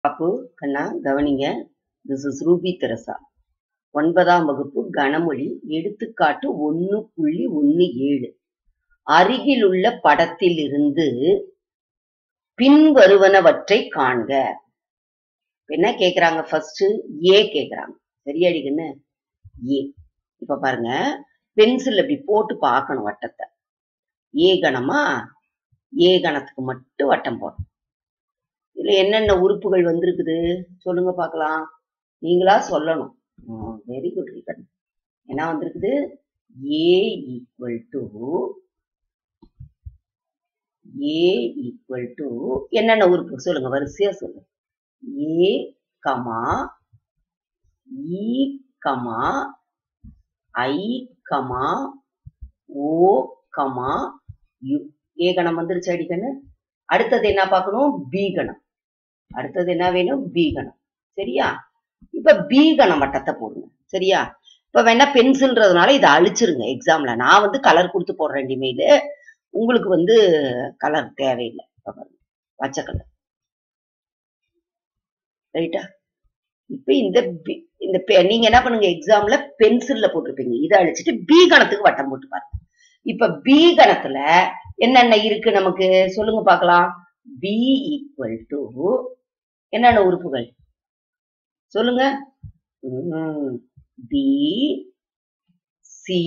பாப்பு கண்ணா கவனிங்க this is Ruby Teresa ஒன்பதாம் வகுப்பு கணமொழி எடுத்துக்காட்டு ஒன்னு புள்ளி ஒன்னு ஏழு அருகிலுள்ள படத்திலிருந்து பின்வருவனவற்றை காண்க என்ன கேக்குறாங்க ஃபர்ஸ்ட் ஏ கேக்குறாங்க சரியாடிக்குன்னு ஏ இப்ப பாருங்க பென்சில் இப்படி போட்டு பார்க்கணும் வட்டத்தை ஏ கணமா ஏ கணத்துக்கு மட்டும் வட்டம் போடணும் இதுல என்னென்ன உறுப்புகள் வந்திருக்குது சொல்லுங்க பார்க்கலாம் நீங்களா சொல்லணும் வெரி குட் ரீகன் என்ன வந்திருக்குது A equal to A equal to என்னென்ன உறுப்பு சொல்லுங்க வரிசையா சொல்லுங்க A comma E comma I comma O comma U A கணம் வந்துருச்சு அடிக்கன்னு அடுத்தது என்ன பார்க்கணும் பி கணம் அடுத்தது என்ன வேணும் பி கணம் சரியா இப்ப பி கணம் வட்டத்தை போடுங்க சரியா இப்ப வேணா பென்சில்ன்றதுனால இதை அழிச்சிருங்க எக்ஸாம்ல நான் வந்து கலர் கொடுத்து போடுறேன் இனிமேல் உங்களுக்கு வந்து கலர் தேவையில்லை இப்ப பாருங்க பச்சை கலர் ரைட்டா இப்ப இந்த பி- இந்த பெ- நீங்க என்ன பண்ணுங்க எக்ஸாம்ல பென்சில்ல போட்டிருப்பீங்க இதை அழிச்சிட்டு பி கணத்துக்கு வட்டம் போட்டு பாருங்க இப்ப பி கணத்துல என்னென்ன இருக்கு நமக்கு சொல்லுங்க பார்க்கலாம் பி ஈக்குவல் டு என்னென்ன உறுப்புகள் சொல்லுங்க பி சி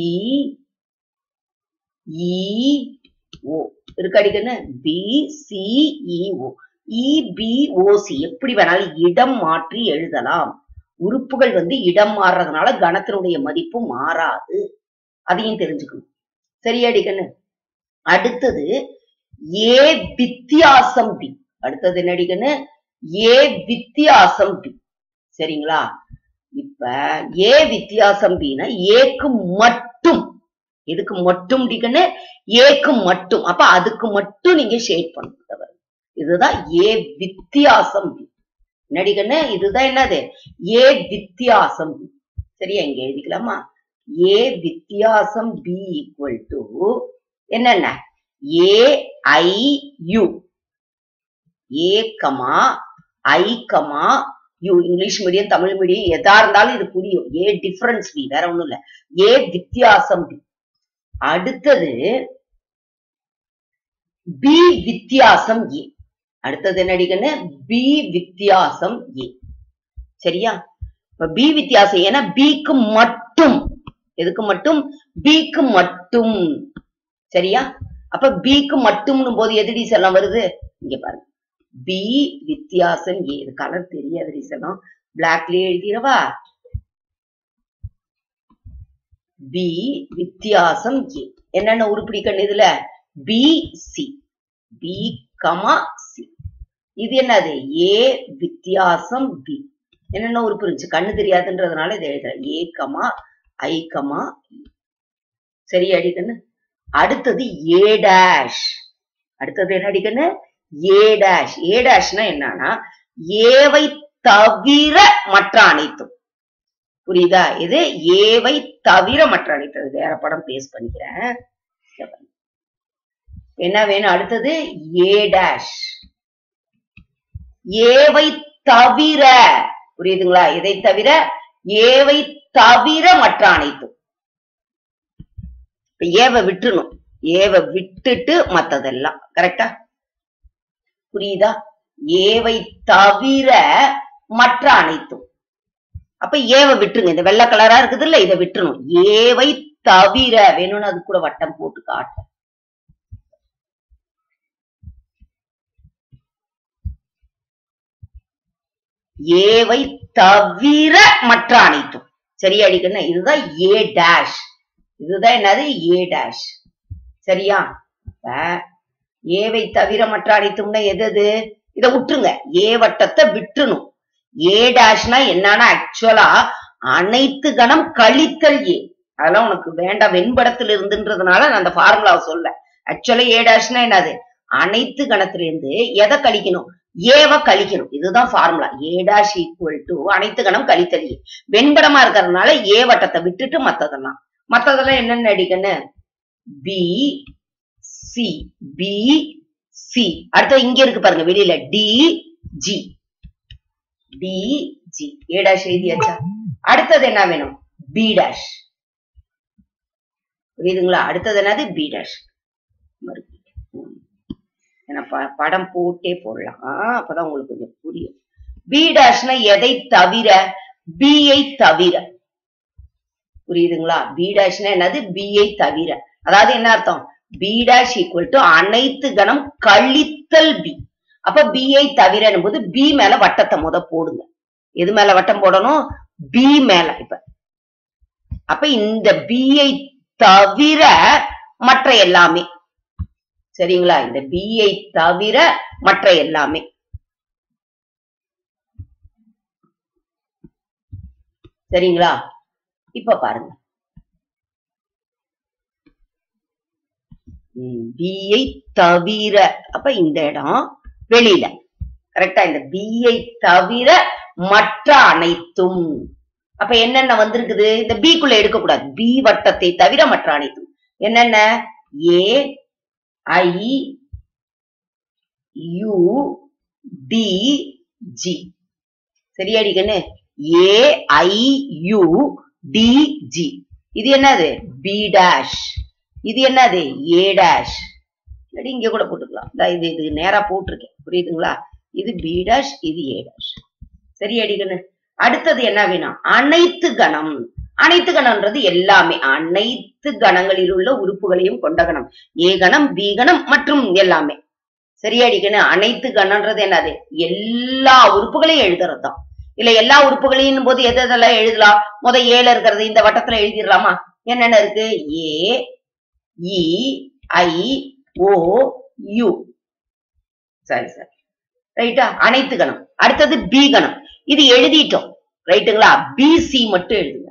இ ஓ இருக்கு அடிக்கன்னு B C E O E B O C எப்படி வேணாலும் இடம் மாற்றி எழுதலாம் உறுப்புகள் வந்து இடம் மாறுறதுனால கணத்தினுடைய மதிப்பு மாறாது அதையும் தெரிஞ்சுக்கணும் சரியாடி கண்ணு அடுத்தது ஏ வித்தியாசம் பி அடுத்தது என்னடி கண்ணு ஏ வித்தியாசம் பி சரிங்களா இப்ப ஏ வித்தியாசம் பின்னா ஏக்கு மட்டும் இதுக்கு மட்டும் டிகன்னு ஏக்கு மட்டும் அப்ப அதுக்கு மட்டும் நீங்க ஷேட் பண்ணணும் தவிர. இதுதான் ஏ வித்தியாசம் பி நடிகன்னு இதுதான் என்னது ஏ வித்தியாசம் பி சரியா இங்க எழுதிக்கலாமா ஏ வித்தியாசம் பி ஈக்குவல் டு என்னென்ன A I U A comma I comma U English medium Tamil medium எதா இருந்தாலும் இது புரியும் ஏ டிஃபரன்ஸ் பி வேற ஒண்ணும் இல்ல ஏ வித்தியாசம் பி அடுத்தது பி வித்தியாசம் ஏ அடுத்தது என்னடிக்கன்னு பி வித்தியாசம் ஏ சரியா இப்ப பி வித்தியாசம் ஏன்னா பிக்கு மட்டும் எதுக்கு மட்டும் பிக்கு மட்டும் சரியா அப்ப பிக்கு மட்டும்னு போது எதிரி செல்லம் வருது இங்க பாருங்க பி வித்தியாசம் ஏ இது கலர் தெரியாது செல்லம் பிளாக்லயே எழுதிடவா பி வித்தியாசம் ஏ என்னென்ன உருப்படி கண்ணு இதுல B C B comma C இது என்னது ஏ வித்தியாசம் பி என்னென்ன உறுப்பு இருந்துச்சு கண்ணு தெரியாதுன்றதுனால இதை எழுதுறேன் ஏ கமா ஐ கமா சரி அடிக்கண்ணு அடுத்தது ஏ டேஷ் அடுத்தது என்ன அடிக்கண்ணு ஏ டேஷ் ஏ டேஷ்னா என்னன்னா ஏவை தவிர மற்ற அனைத்தும் புரியுதா இது ஏவை தவிர மற்ற அனைத்தும் இது வேற படம் பேஸ் பண்ணிக்கிறேன் இங்க பாருங்க. என்ன வேணும் அடுத்தது ஏ டேஷ் ஏவை தவிர புரியுதுங்களா இதை தவிர ஏவை தவிர மற்ற அனைத்தும் இப்ப ஏவை விட்டுணும் ஏவை விட்டுட்டு மத்ததெல்லாம் கரெக்டா புரியுதா ஏவை தவிர மற்ற அனைத்தும் அப்ப ஏவை விட்டுருங்க இந்த வெள்ளை கலரா இருக்குது இல்ல இதை விட்டுறணும் ஏவை தவிர வேணும்னு அது கூட வட்டம் போட்டு காட்டு ஏவை தவிர மற்ற அனைத்தும் சரியா அடிக்கணும் இதுதான் ஏ டேஷ் இதுதான் என்னது ஏ டேஷ் சரியா அப்ப ஏவை தவிர மற்ற அனைத்தும்னா எது எது இதை விட்டுருங்க ஏ வட்டத்தை விட்டுணும் ஏ டேஷ்னா என்னன்னா ஆக்சுவலா அனைத்து கணம் கழித்தல் ஏ அதெல்லாம் உனக்கு வேண்டாம் வெண்படத்தில் இருந்துன்றதுனால நான் அந்த ஃபார்முலாவை சொல்ல ஆக்சுவலா ஏ டேஷ்னா என்னது அனைத்து கணத்திலிருந்து எதை கழிக்கணும் ஏவை கழிக்கணும் இதுதான் formula A dash equal to அனைத்து கணம் கழித்தல் ஏ வெண்படமா இருக்கிறதுனால ஏ வட்டத்தை விட்டுட்டு மத்ததெல்லாம் மத்ததெல்லாம் என்னென்ன அடிக்கன்னு பி சி பி சி அடுத்து இங்க இருக்கு பாருங்க வெளியில D G D G A dash எழுதியாச்சா அடுத்தது என்ன வேணும் பி டேஷ் புரியுதுங்களா அடுத்தது என்னது பி டேஷ் ஏன்னா ப- படம் போட்டே போடலாம் அப்பதான் உங்களுக்கு கொஞ்சம் புரியும் பி டேஷ்னா எதை தவிர B ஐ தவிர புரியுதுங்களா பி டேஷ்னா என்னது B ஐ தவிர அதாவது என்ன அர்த்தம் பி டேஷ் ஈக்குவல் டு அனைத்து கணம் கழித்தல் பி அப்ப B ஐ தவிர போது பி மேல வட்டத்தை முத போடுங்க எது மேல வட்டம் போடணும் பி மேல இப்ப அப்ப இந்த B ஐ தவிர மற்ற எல்லாமே சரிங்களா இந்த B ஐ தவிர மற்ற எல்லாமே சரிங்களா இப்ப பாருங்க ம், B ஐ தவிர அப்ப இந்த இடம் வெளியில கரெக்டா இந்த B ஐ தவிர மற்ற அனைத்தும் அப்ப என்னென்ன வந்திருக்குது இந்த B க்குள்ள எடுக்க கூடாது B வட்டத்தை தவிர மற்ற அனைத்தும் என்னென்ன A I U D G சரியாடி கண்ணு A I U D G இது என்னது பி டேஷ் இது என்னது ஏ டேஷ் இல்லாட்டி இங்க கூட போட்டுக்கலாம் இந்தா இது இது நேரா போட்டிருக்கேன் புரியுதுங்களா இது பி டேஷ் இது ஏ டேஷ் சரியாடி கண்ணு அடுத்தது என்ன வேணும் அனைத்து கணம் அனைத்து கணம்ன்றது எல்லாமே அனைத்து கணங்களில் உள்ள உறுப்புகளையும் கொண்ட கணம் ஏ கணம் பி கணம் மற்றும் எல்லாமே சரியாடிக்கணும் அனைத்து கணம்ன்றது என்னது எல்லா உறுப்புகளையும் எழுதுறது தான் இல்ல எல்லா உறுப்புகளையும் போது எது எதெல்லாம் எழுதலாம் முத ஏல இருக்கிறது இந்த வட்டத்துல எழுதிடலாமா என்னென்ன இருக்கு ஏ இ ஐ ஓ யு சரி சரி ரைட்டா அனைத்து கணம் அடுத்தது பி கணம் இது எழுதிட்டோம் ரைட்டுங்களா பிசி மட்டும் எழுதுங்க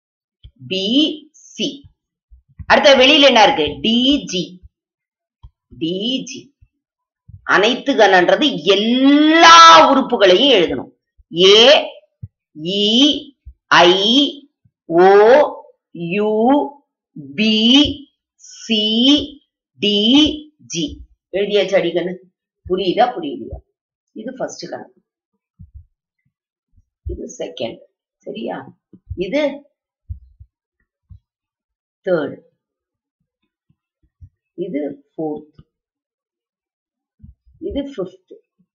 பிசி அடுத்த வெளியில என்ன இருக்கு டிஜி டிஜி அனைத்து கணன்றது எல்லா உறுப்புகளையும் எழுதணும் A E I O U B C D G எழுதியாச்சு அடிக்கண்ணு புரியுதா புரியுதா இது ஃபர்ஸ்ட் கணக்கு இது செகண்ட் சரியா இது தேர்ட் இது ஃபோர்த் இது ஃபிஃப்த்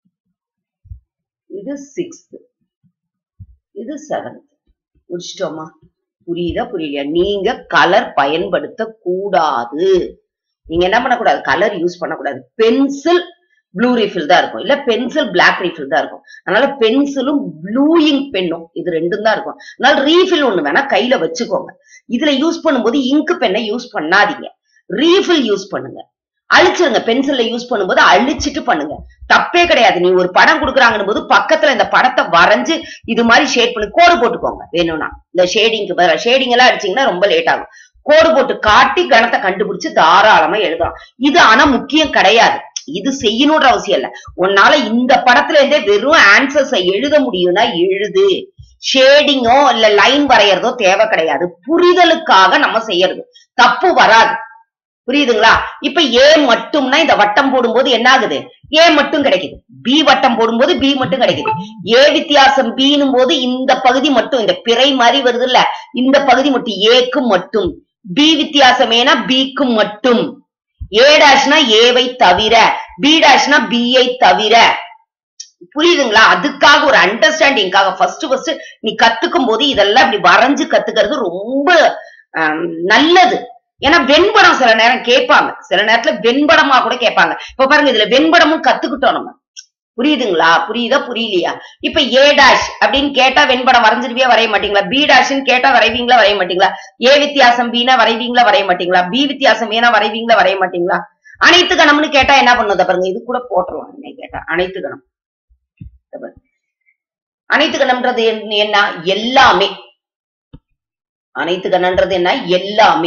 இது சிக்ஸ்த் இது செவன்த் முடிச்சிட்டோமா புரியுதா புரியலையா நீங்க கலர் பயன்படுத்த கூடாது நீங்க என்ன பண்ணக்கூடாது கலர் யூஸ் பண்ணக்கூடாது பென்சில் ப்ளூ ரீஃபில் தான் இருக்கும் இல்ல பென்சில் பிளாக் ரீஃபில் தான் இருக்கும் அதனால பென்சிலும் ப்ளூ இங்க் பென்னும் இது ரெண்டும் தான் இருக்கும் அதனால ரீஃபில் ஒண்ணு வேணா கையில வச்சுக்கோங்க இதுல யூஸ் பண்ணும்போது இங்க் பென்னை யூஸ் பண்ணாதீங்க ரீஃபில் யூஸ் பண்ணுங்க அழிச்சிருங்க பென்சில்ல யூஸ் பண்ணும்போது அழிச்சிட்டு பண்ணுங்க தப்பே கிடையாது நீ ஒரு படம் கொடுக்குறாங்கன்னு போது பக்கத்துல இந்த படத்தை வரைஞ்சு இது மாதிரி ஷேட் பண்ணி கோடு போட்டுக்கோங்க வேணும்னா இந்த ஷேடிங்க்கு பதிலா ஷேடிங் எல்லாம் அடிச்சீங்கன்னா ரொம்ப லேட் ஆகும் கோடு போட்டு காட்டி கணத்தை கண்டுபிடிச்சு தாராளமா எழுதலாம் இது ஆனா முக்கியம் கிடையாது இது செய்யணும்ன்ற அவசியம் இல்ல உன்னால இந்த படத்துல இருந்தே வெறும் ஆன்சர்ஸை எழுத முடியும்னா எழுது ஷேடிங்கோ இல்ல லைன் வரையறதோ தேவை கிடையாது புரிதலுக்காக நம்ம செய்யறது தப்பு வராது புரியுதுங்களா இப்ப ஏ மட்டும்னா இந்த வட்டம் போடும்போது என்ன ஆகுது ஏ மட்டும் கிடைக்குது பி வட்டம் போடும்போது பி மட்டும் கிடைக்குது ஏ வித்தியாசம் பின்னும் போது இந்த பகுதி மட்டும் இந்த பிறை மாதிரி வருது இல்ல இந்த பகுதி மட்டும் ஏக்கு மட்டும் பி வித்தியாசம் ஏனா பிக்கு மட்டும் ஏ டேஷ்னா ஏவை தவிர பி டேஷ்னா பிஐ தவிர புரியுதுங்களா அதுக்காக ஒரு அண்டர்ஸ்டாண்டிங்காக ஃபர்ஸ்ட் ஃபர்ஸ்ட் நீ கத்துக்கும் போது இதெல்லாம் இப்படி வரைஞ்சு கத்துக்கிறது ரொம்ப ஆம், நல்லது ஏன்னா வெண்படம் சில நேரம் கேட்பாங்க சில நேரத்துல வெண்படமா கூட கேட்பாங்க இப்ப பாருங்க இதுல வெண்படமும் கத்துக்கிட்டோம் நம்ம புரியுதுங்களா புரியுதா புரியலையா இப்ப ஏ டேஷ் அப்படின்னு கேட்டா வெண்படம் வரைஞ்சிருவியா வரைய மாட்டீங்களா பி டேஷ்னு கேட்டா வரைவீங்களா வரைய மாட்டீங்களா ஏ வித்தியாசம் பீனா வரைவீங்களா வரைய மாட்டீங்களா பி வித்தியாசம் ஏனா வரைவீங்களா வரைய மாட்டீங்களா அனைத்து கணம்னு கேட்டா என்ன பண்ணுது பாருங்க இது கூட போட்டுருவாங்க என்ன கேட்டா அனைத்து கணம் இத பாருங்க. அனைத்து கணம்ன்றது என்ன- என்ன எல்லாமே அனைத்து கணன்றது என்ன எல்லாமே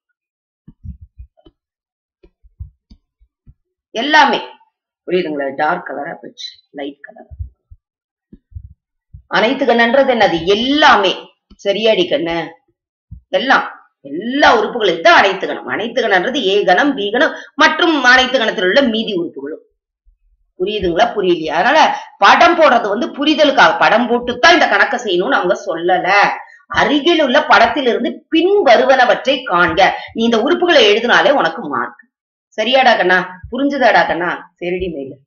எல்லாமே புரியுதுங்களா டார்க் கலரா போச்சு லைட் கலர் அனைத்து கண்ணன்றது என்னது எல்லாமே சரியாடி கண்ணு எல்லாம் எல்லா உறுப்புகளும் தான் அனைத்து கணம் அனைத்து கணன்றது ஏ கணம் பி கணம் மற்றும் அனைத்து கணத்தில் உள்ள மீதி உறுப்புகளும் புரியுதுங்களா புரியலையா அதனால படம் போடுறது வந்து புரிதலுக்காக படம் போட்டுத்தான் இந்த கணக்கை செய்யணும்னு அவங்க சொல்லல அருகில் உள்ள படத்திலிருந்து பின் வருவனவற்றை காண்க நீ இந்த உறுப்புகளை எழுதினாலே உனக்கு மார்க் சரியாடா கண்ணா புரிஞ்சுதாடா கண்ணா சரிடி மேல